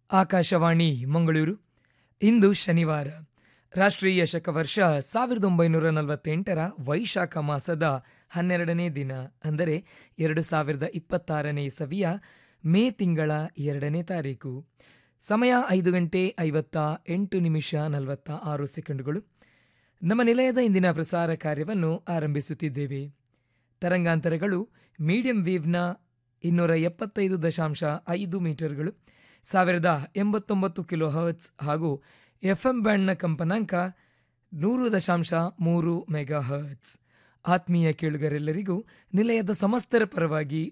ಆಕಾಶವಾಣಿ ಮಂಗಳೂರು ಇಂದು ಶನಿವಾರ ರಾಷ್ಟ್ರೀಯ ಶಕವರ್ಷ ಸಾವಿರದ ಒಂಬೈನೂರ ನಲವತ್ತೆಂಟರ ವೈಶಾಖ ಮಾಸದ ಹನ್ನೆರಡನೇ ದಿನ ಅಂದರೆ ಎರಡು ಸಾವಿರದ ಇಪ್ಪತ್ತಾರನೇ ಇಸವಿಯ ಮೇ ತಿಂಗಳ ಎರಡನೇ ತಾರೀಕು ಸಮಯ ಐದು ಗಂಟೆ ಐವತ್ತ ಎಂಟು ನಿಮಿಷ ನಲವತ್ತ ಆರು ಸೆಕೆಂಡುಗಳು ನಮ್ಮ ನಿಲಯದ ಇಂದಿನ ಪ್ರಸಾರ ಕಾರ್ಯವನ್ನು ಆರಂಭಿಸುತ್ತಿದ್ದೇವೆ ತರಂಗಾಂತರಗಳು ಮೀಡಿಯಂ ವೇವ್ನ ಇನ್ನೂರ ಎಪ್ಪತ್ತೈದು ದಶಾಂಶ ಐದು ಮೀಟರ್ಗಳು ಸಾವಿರದ ಎಂಬತ್ತೊಂಬತ್ತು ಕಿಲೋ ಹರ್ಟ್ಸ್ ಹಾಗೂ ಎಫ್ಎಂ ಬ್ಯಾಂಡ್ನ ಕಂಪನಾಂಕ ನೂರು ದಶಾಂಶ ಮೂರು ಮೆಗಾ ಹರ್ಟ್ಸ್ ಆತ್ಮೀಯ ಕೇಳುಗರೆಲ್ಲರಿಗೂ ನಿಲಯದ ಸಮಸ್ತರ ಪರವಾಗಿ